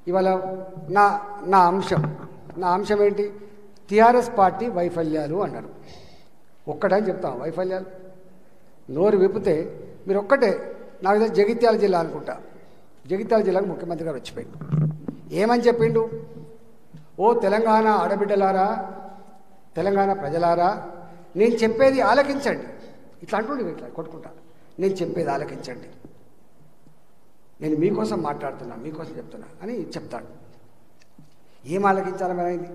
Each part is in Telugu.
ఇవాళ నా నా అంశం నా అంశం ఏంటి టీఆర్ఎస్ పార్టీ వైఫల్యాలు అన్నారు ఒక్కటని చెప్తాం వైఫల్యాలు నోరు విప్పితే మీరు ఒక్కటే నాకు తెలిసి జగిత్యాల జిల్లా అనుకుంటా జగిత్యాల జిల్లాకు ముఖ్యమంత్రి గారు వచ్చిపోయింది ఏమని చెప్పిండు ఓ తెలంగాణ ఆడబిడ్డలారా తెలంగాణ ప్రజలారా నేను చెప్పేది ఆలకించండి ఇట్లా అంటుండే ఇట్లా కొట్టుకుంటా నేను చెప్పేది ఆలకించండి నేను మీకోసం మాట్లాడుతున్నా మీకోసం చెప్తున్నా అని చెప్తాడు ఏం ఆలకించాలి మరి ఆయనది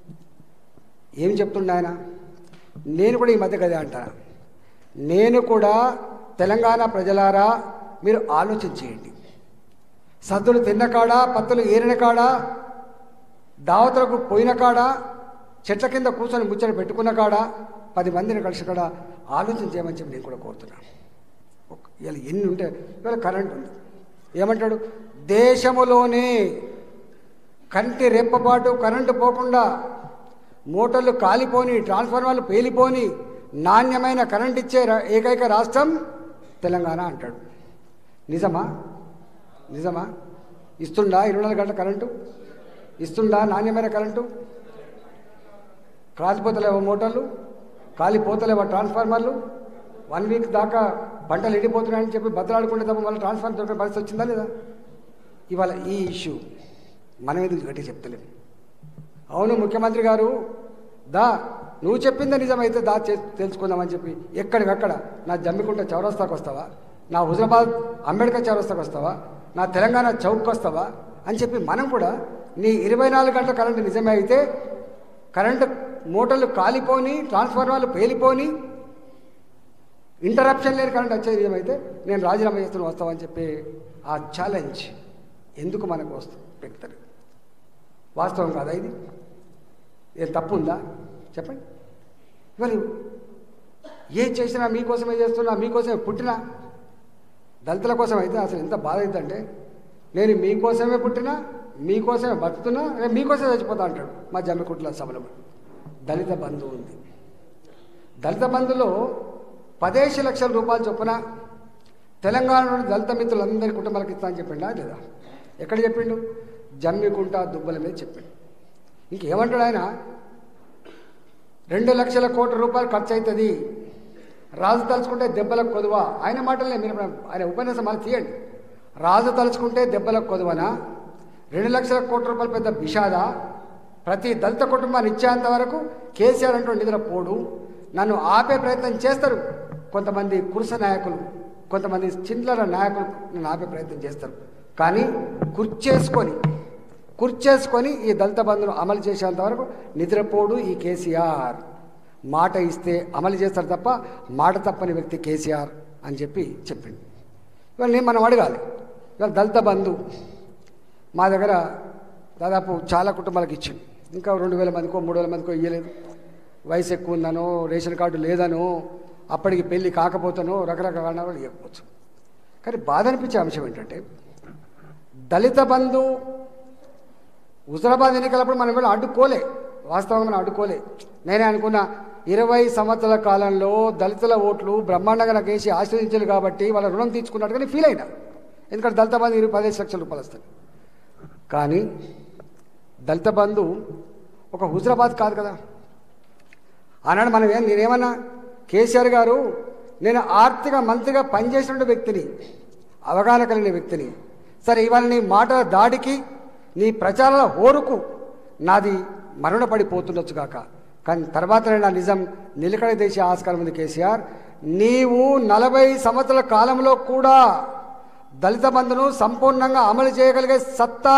ఏం చెప్తుండ ఆయన నేను కూడా ఈ మధ్య గదే అంటాను నేను కూడా తెలంగాణ ప్రజలారా మీరు ఆలోచన చేయండి సద్దులు తిన్న కాడ పత్తులు ఏరిన కాడ దావతులకు పోయిన కాడ చెట్ల కింద కూర్చొని ముచ్చట పెట్టుకున్న కాడ పది మందిని కలిసి కాడ ఆలోచన చేయమని చెప్పి నేను కూడా కోరుతున్నాను ఒక- ఇవాళ ఎన్ని ఉంటే ఇవాళ కరెంట్ ఉంది ఏమంటాడు దేశములోనే కంటి రెప్పపాటు కరెంటు పోకుండా మోటార్లు కాలిపోని ట్రాన్స్ఫార్మర్లు పేలిపోని నాణ్యమైన కరెంట్ ఇచ్చే రా- ఏకైక రాష్ట్రం తెలంగాణ అంటాడు నిజమా నిజమా ఇస్తుండా ఇరవై నాలుగు గంటల కరెంటు ఇస్తుండా నాణ్యమైన కరెంటు కాలిపోతలేవా మోటార్లు కాలిపోతలేవా ట్రాన్స్ఫార్మర్లు వన్ వీక్ దాకా పంటలు ఎండిపోతున్నాయని చెప్పి బద్దలాడుకుంటే తప్ప మళ్ళీ ట్రాన్స్ఫార్మర్ దొరికే పరిస్థితి వచ్చిందా లేదా ఇవాళ ఈ ఇష్యూ మనం ఎందుకు గట్టి చెప్తలేము అవును ముఖ్యమంత్రి గారు దా నువ్వు చెప్పిందే నిజమైతే దా చే- తెలుసుకుందామని చెప్పి ఎక్కడికక్కడ నా జమ్మికుంట చౌరస్తాకు వస్తావా నా హుజరాబాద్ అంబేద్కర్ చౌరస్తాకు వస్తావా నా తెలంగాణ చౌక్కి వస్తావా అని చెప్పి మనం కూడా నీ ఇరవై నాలుగు గంటల కరెంటు నిజమే అయితే కరెంటు మోటార్లు కాలిపోని ట్రాన్స్ఫార్మర్లు పేలిపోని ఇంటరప్షన్ లేని కరెంట్ వచ్చేది ఏమైతే నేను రాజీనామా చేస్తున్న వస్తావని చెప్పి ఆ ఛాలెంజ్ ఎందుకు మనకు వస్తుంది పెడతారు వాస్తవం కాదా ఇది ఏం తప్పు ఉందా చెప్పండి మరి ఏ చేసినా మీకోసమే చేస్తున్నా మీకోసమే పుట్టినా దళితుల కోసం అయితే అసలు ఎంత బాధ అవుతుందంటే నేను మీకోసమే పుట్టినా మీకోసమే బతుకుతున్నా నేను మీకోసమే చచ్చిపోతా అంటాడు మా జమ్మికుట్ల సభలో దళిత బంధు ఉంది దళిత బంధులో పదేసి లక్షల రూపాయలు చొప్పున తెలంగాణలోని దళిత మిత్రులందరి కుటుంబాలకు ఇస్తా అని చెప్పిండా లేదా ఎక్కడ చెప్పిండు జమ్మికుంట దుబ్బల మీద చెప్పిండు ఇంకేమంటాడు ఆయన రెండు లక్షల కోట్ల రూపాయలు ఖర్చు అవుతుంది రాజు తలుచుకుంటే దెబ్బలకు కొదువా ఆయన మాటలనే మీరు ఆయన ఉపన్యాసం మళ్ళీ తీయండి రాజు తలుచుకుంటే దెబ్బలకు కొదువనా రెండు లక్షల కోట్ల రూపాయలు పెద్ద బిషాదా ప్రతి దళిత కుటుంబాన్ని ఇచ్చేంత వరకు కేసీఆర్ అంటూ నిద్రపోడు నన్ను ఆపే ప్రయత్నం చేస్తారు కొంతమంది కురుస నాయకులు కొంతమంది చిల్లర నాయకులు నన్ను ఆపే ప్రయత్నం చేస్తారు కానీ కుర్చేసుకొని కుర్చేసుకొని ఈ దళిత బంధును అమలు చేసేంత వరకు నిద్రపోడు ఈ కేసీఆర్ మాట ఇస్తే అమలు చేస్తారు తప్ప మాట తప్పని వ్యక్తి కేసీఆర్ అని చెప్పి చెప్పింది ఇవాళ నేను మనం అడగాలి ఇవాళ దళిత బంధు మా దగ్గర దాదాపు చాలా కుటుంబాలకు ఇచ్చింది ఇంకా రెండు వేల మందికో మూడు వేల మందికో ఇవ్వలేదు వయసు ఎక్కువ ఉందనో రేషన్ కార్డు లేదనో అప్పటికి పెళ్ళి కాకపోతానో రకరకాల కారణాలు ఇవ్వకపోవచ్చు కానీ బాధ అనిపించే అంశం ఏంటంటే దళిత బంధు హుజరాబాద్ ఎన్నికలప్పుడు మనం వెళ్ళి అడ్డుకోలే వాస్తవంగా మనం అడ్డుకోలే నేనే అనుకున్నా ఇరవై సంవత్సరాల కాలంలో దళితుల ఓట్లు బ్రహ్మాండంగా నాకు వేసి ఆశీర్వదించారు కాబట్టి వాళ్ళ రుణం తీర్చుకున్నట్టుగానే ఫీల్ అయినా ఎందుకంటే దళిత బంధు ఇరవై పదిహేను లక్షల రూపాయలు వస్తాయి కానీ దళిత బంధు ఒక హుజరాబాద్ కాదు కదా ఆనాడు మనం ఏం నేనేమన్నా కేసీఆర్ గారు నేను ఆర్థిక మంత్రిగా పనిచేసిన వ్యక్తిని అవగాహన కలిగిన వ్యక్తిని సరే ఇవాళ నీ మాటల దాడికి నీ ప్రచారాల హోరుకు నాది మరణపడిపోతుండొచ్చు కాక కానీ తర్వాత నా నిజం నిలకడ దేశే ఆస్కారం ఉంది కేసీఆర్ నీవు నలభై సంవత్సరాల కాలంలో కూడా దళిత బంధును సంపూర్ణంగా అమలు చేయగలిగే సత్తా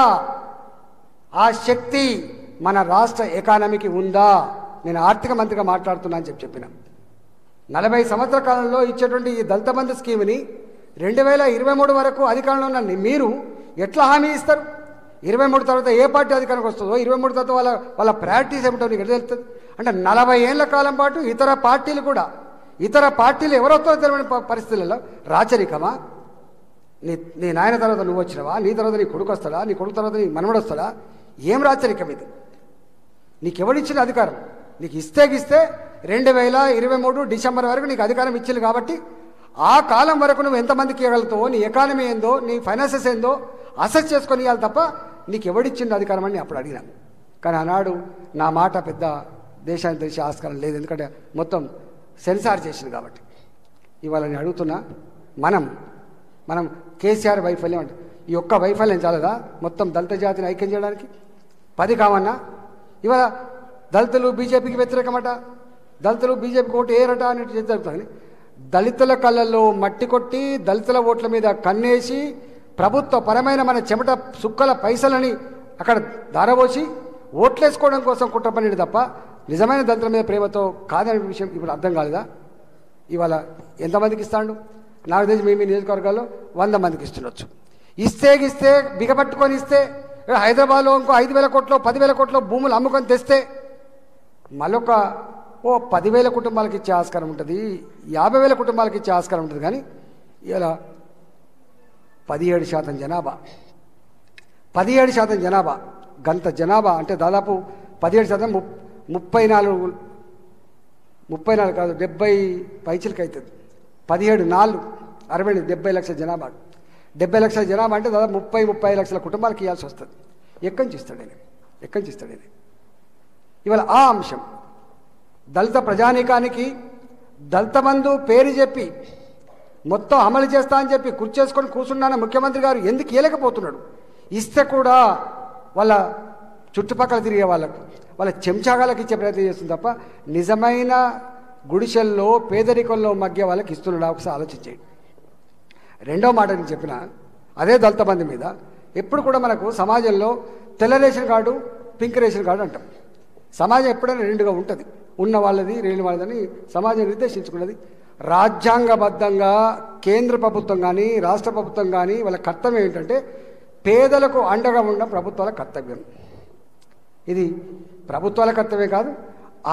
ఆ శక్తి మన రాష్ట్ర ఎకానమీకి ఉందా నేను ఆర్థిక మంత్రిగా మాట్లాడుతున్నా అని చెప్పి చెప్పిన నలభై సంవత్సరాల కాలంలో ఇచ్చేటువంటి ఈ దళిత బంధు స్కీమ్ని రెండు వేల ఇరవై మూడు వరకు అధికారంలో ఉన్న మీరు ఎట్లా హామీ ఇస్తారు ఇరవై మూడు తర్వాత ఏ పార్టీ అధికారంకి వస్తుందో ఇరవై మూడు తర్వాత వాళ్ళ వాళ్ళ ప్రయారిటీస్ ఏమిటో నీకు ఎట్లా తెలుస్తుంది అంటే నలభై ఏళ్ల కాలం పాటు ఇతర పార్టీలు కూడా ఇతర పార్టీలు ఎవరొస్తారో తెలియని ప- పరిస్థితులలో రాచరికమా నీ నీ నాయన తర్వాత నువ్వు వచ్చినవా నీ తర్వాత నీ కొడుకు వస్తాడా నీ కొడుకు తర్వాత నీ మనవడు వస్తాడా ఏం రాచరికం ఇది నీకెవడిచ్చిన అధికారం నీకు ఇస్తే గిస్తే రెండు వేల ఇరవై మూడు డిసెంబర్ వరకు నీకు అధికారం ఇచ్చింది కాబట్టి ఆ కాలం వరకు నువ్వు ఎంతమందికి ఇవ్వగలుగుతావో నీ ఎకానమీ ఏందో నీ ఫైనాన్సెస్ ఏందో అసెస్ చేసుకొని ఇవ్వాలి తప్ప నీకు ఎవడిచ్చింది అధికారం అని నేను అప్పుడు అడిగినా కానీ ఆనాడు నా మాట పెద్ద దేశానికి తెలిసే ఆస్కారం లేదు ఎందుకంటే మొత్తం సెన్సార్ చేసింది కాబట్టి ఇవాళ నేను అడుగుతున్నా మనం మనం కేసీఆర్ వైఫల్యం అంటే ఈ ఒక్క వైఫల్యం చాలదా మొత్తం దళిత జాతిని ఐక్యం చేయడానికి పది కావన్నా ఇవాళ దళితులు బీజేపీకి వ్యతిరేకమట దళితులు బీజేపీకి ఓటు ఏరట అనేది జరుగుతుంది దళితుల కళ్ళల్లో మట్టి కొట్టి దళితుల ఓట్ల మీద కన్నేసి ప్రభుత్వ పరమైన మన చెమట సుక్కల పైసలని అక్కడ దారబోసి ఓట్లేసుకోవడం కోసం కుట్రపనిది తప్ప నిజమైన దళితుల మీద ప్రేమతో కాదనే విషయం ఇప్పుడు అర్థం కాలేదా ఇవాళ ఎంతమందికి ఇస్తాడు నాకు తెలిసి మీ మీ నియోజకవర్గాల్లో వంద మందికి ఇస్తుండొచ్చు ఇస్తే ఇస్తే బిగపట్టుకొని ఇస్తే ఇక్కడ హైదరాబాద్లో ఇంకో ఐదు వేల కోట్లో పదివేల కోట్లో భూములు అమ్ముకొని తెస్తే మళ్ళొక ఓ పదివేల కుటుంబాలకు ఇచ్చే ఆస్కారం ఉంటుంది యాభై వేల కుటుంబాలకు ఇచ్చే ఆస్కారం ఉంటుంది కానీ ఇలా పదిహేడు శాతం జనాభా పదిహేడు శాతం జనాభా గంత జనాభా అంటే దాదాపు పదిహేడు శాతం ముప్ ముప్పై నాలుగు ముప్పై నాలుగు కాదు డెబ్బై పైచిలకి అవుతుంది పదిహేడు నాలుగు అరవై ఎనిమిది డెబ్బై లక్షల జనాభా డెబ్బై లక్షల జనాభా అంటే దాదాపు ముప్పై ముప్పై లక్షల కుటుంబాలకు ఇవ్వాల్సి వస్తుంది ఎక్కడి నుంచి ఇస్తాడు ఆయన ఎక్కడి నుంచి ఇస్తాడు ఆయన ఇవాళ ఆ అంశం దళిత ప్రజానీకానికి దళిత బంధు పేరు చెప్పి మొత్తం అమలు చేస్తా అని చెప్పి కూర్చేసుకొని కూర్చున్నాన ముఖ్యమంత్రి గారు ఎందుకు ఇవ్వలేకపోతున్నాడు ఇస్తే కూడా వాళ్ళ చుట్టుపక్కల తిరిగే వాళ్ళకు వాళ్ళ చెంచాగాలకు ఇచ్చే ప్రయత్నం చేస్తుంది తప్ప నిజమైన గుడిసెల్లో పేదరికంలో మగ్గే వాళ్ళకి ఇస్తున్నాడా ఒకసారి ఆలోచించేయండి రెండో మాట నేను చెప్పిన అదే దళిత బంధు మీద ఎప్పుడు కూడా మనకు సమాజంలో తెల్ల ration card pink ration card అంటాం సమాజం ఎప్పుడైనా రెండుగా ఉంటుంది ఉన్న వాళ్ళది లేని వాళ్ళదని సమాజం నిర్దేశించుకున్నది రాజ్యాంగబద్ధంగా కేంద్ర ప్రభుత్వం కానీ రాష్ట్ర ప్రభుత్వం కానీ వాళ్ళ కర్తవ్యం ఏంటంటే పేదలకు అండగా ఉండడం ప్రభుత్వాల కర్తవ్యం ఇది ప్రభుత్వాల కర్తవ్యం కాదు ఆ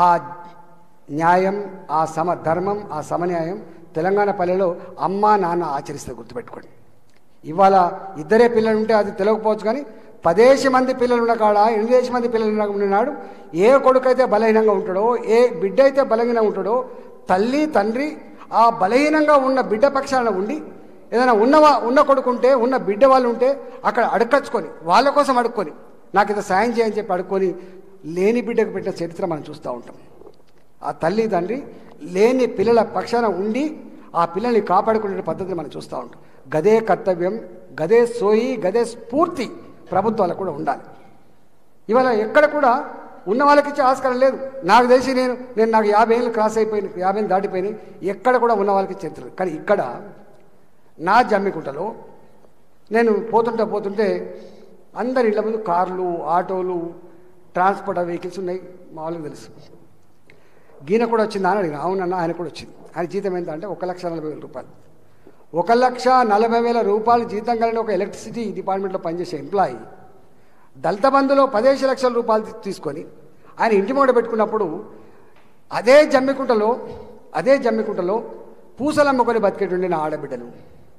న్యాయం ఆ సమ ధర్మం ఆ సమన్యాయం తెలంగాణ పల్లెలో అమ్మ నాన్న ఆచరిస్తే గుర్తుపెట్టుకోండి ఇవాళ ఇద్దరే పిల్లలు ఉంటే అది తెలియకపోవచ్చు కానీ పదేసి మంది పిల్లలు ఉన్న కాడ ఎనిమిదేసి మంది పిల్లలు ఉన్న- ఉన్నాడు ఏ కొడుకైతే బలహీనంగా ఉంటాడో ఏ బిడ్డ అయితే బలహీనంగా ఉంటాడో తల్లి తండ్రి ఆ బలహీనంగా ఉన్న బిడ్డ పక్షాన ఉండి ఏదైనా ఉన్నవా ఉన్న కొడుకు ఉంటే ఉన్న బిడ్డ వాళ్ళు ఉంటే అక్కడ అడకచ్చుకొని వాళ్ళ కోసం అడుక్కొని నాకు ఇది సాయం చేయని చెప్పి అడుక్కొని లేని బిడ్డకు పెట్టిన చరిత్ర మనం చూస్తూ ఉంటాం ఆ తల్లి తండ్రి లేని పిల్లల పక్షాన ఉండి ఆ పిల్లల్ని కాపాడుకునే పద్ధతిని మనం చూస్తూ ఉంటాం గదే కర్తవ్యం గదే సోయి గదే స్ఫూర్తి ప్రభుత్వాలకు కూడా ఉండాలి ఇవాళ ఎక్కడ కూడా ఉన్న వాళ్ళకి ఇచ్చే ఆస్కారం లేదు నాకు తెలిసి నేను నేను నాకు యాభై ఏళ్ళు క్రాస్ అయిపోయింది యాభై ఏళ్ళు దాటిపోయినాయి ఎక్కడ కూడా ఉన్న వాళ్ళకి ఇచ్చేది కానీ ఇక్కడ నా జమ్మికుంటలో నేను పోతుంటే పోతుంటే అందరి ఇళ్ళ ముందు కార్లు ఆటోలు ట్రాన్స్పోర్ట్ వెహికల్స్ ఉన్నాయి మామూలుగా తెలుసు గీన కూడా వచ్చిందా అని అడిగిన అవునన్న ఆయన కూడా వచ్చింది ఆయన జీతం ఎంత అంటే ఒక లక్ష నలభై వేల రూపాయలు ఒక లక్ష నలభై వేల రూపాయలు జీతం కలిగిన ఒక ఎలక్ట్రిసిటీ డిపార్ట్మెంట్లో పనిచేసే ఎంప్లాయీ దళిత బంధులో పదిహేను లక్షల రూపాయలు తీ- తీసుకొని ఆయన ఇంటి మూడ పెట్టుకున్నప్పుడు అదే జమ్మికుంటలో అదే జమ్మికుంటలో పూసలమ్మకొని బతికేటుండి నా ఆడబిడ్డలు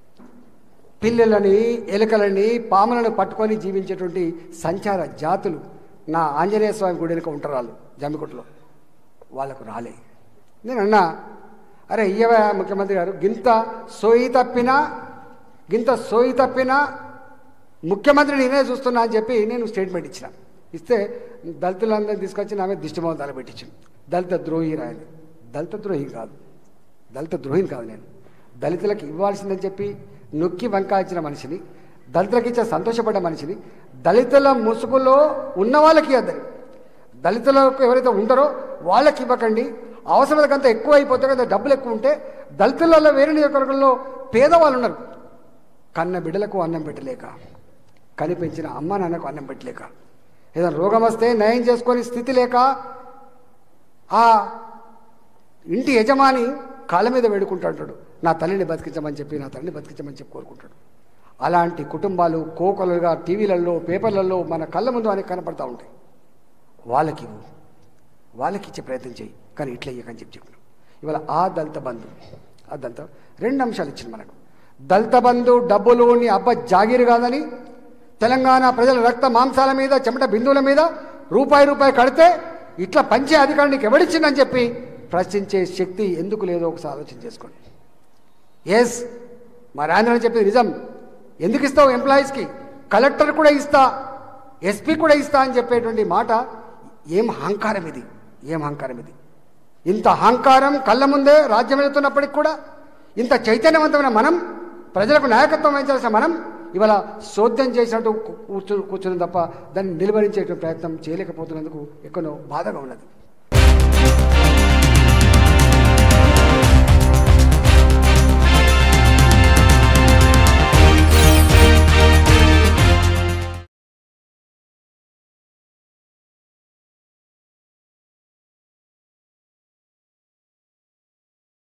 పిల్లలని ఎలుకలని పాములను పట్టుకొని జీవించేటువంటి సంచార జాతులు నా ఆంజనేయ స్వామి గుడి వెనుక ఉంటారు వాళ్ళు జమ్మికుంటలో వాళ్ళకు రాలే నేను అన్నా అరే ఇయ్యవా ముఖ్యమంత్రి గారు గింత సోయి తప్పినా గింత సోయి తప్పినా ముఖ్యమంత్రి నేనే చూస్తున్నా అని చెప్పి నేను స్టేట్మెంట్ ఇచ్చిన ఇస్తే దళితులందరినీ తీసుకొచ్చి నా మీద దిష్టిమోహం పెట్టించింది దళిత ద్రోహి రాయని దళిత ద్రోహి కాదు దళిత ద్రోహిని కాదు నేను దళితులకు ఇవ్వాల్సిందని చెప్పి నొక్కి వంకాయించిన మనిషిని దళితులకు ఇచ్చే సంతోషపడ్డ మనిషిని దళితుల ముసుగులో ఉన్న వాళ్ళకి ఇవ్వద్దని దళితులకు ఎవరైతే ఉంటారో వాళ్ళకి ఇవ్వకండి అవసరాలకంత ఎక్కువ అయిపోతే కదా డబ్బులు ఎక్కువ ఉంటే దళితులలో వేరే నియోజకవర్గంలో పేదవాళ్ళు ఉన్నారు కన్న బిడ్డలకు అన్నం పెట్టలేక కనిపించిన అమ్మ నాన్నకు అన్నం పెట్టలేక ఏదైనా రోగం వస్తే నయం చేసుకొని స్థితి లేక ఆ ఇంటి యజమాని కాళ్ళ మీద వేడుకుంటాడు నా తల్లిని బతికించమని చెప్పి నా తల్లిని బతికించమని చెప్పి కోరుకుంటాడు అలాంటి కుటుంబాలు కోకలుగా టీవీలలో పేపర్లలో మన కళ్ళ ముందు అనేక కనపడతా ఉంటాయి వాళ్ళకి ఇవ్వు వాళ్ళకి ఇచ్చే ప్రయత్నం చేయి కానీ ఇట్లా ఇయ్యకని చెప్పి చెప్పినాం ఇవాళ ఆ దళిత బంధు ఆ దళిత రెండు అంశాలు ఇచ్చింది మనకు దళిత బంధు డబ్బులు నీ అబ్బ జాగీరు కాదని తెలంగాణ ప్రజల రక్త మాంసాల మీద చెమట బిందువుల మీద రూపాయి రూపాయి కడితే ఇట్లా పంచే అధికారం నీకు ఎవడిచ్చిందని చెప్పి ప్రశ్నించే శక్తి ఎందుకు లేదో ఒకసారి ఆలోచన చేసుకోండి ఎస్ మా రాజేంద్ర చెప్పింది నిజం ఎందుకు ఇస్తావు ఎంప్లాయీస్కి కలెక్టర్ కూడా ఇస్తా ఎస్పీ కూడా ఇస్తా అని చెప్పేటువంటి మాట ఏం అహంకారం ఇది ఏం అహంకారం ఇది ఇంత అహంకారం కళ్ళ ముందే రాజ్యం వెళుతున్నప్పటికి కూడా ఇంత చైతన్యవంతమైన మనం ప్రజలకు నాయకత్వం వహించాల్సిన మనం ఇవాళ శోధ్యం చేసినట్టు కూర్చు కూర్చుని తప్ప దాన్ని నిలువరించేటువంటి ప్రయత్నం చేయలేకపోతున్నందుకు ఎక్కడో బాధగా ఉన్నది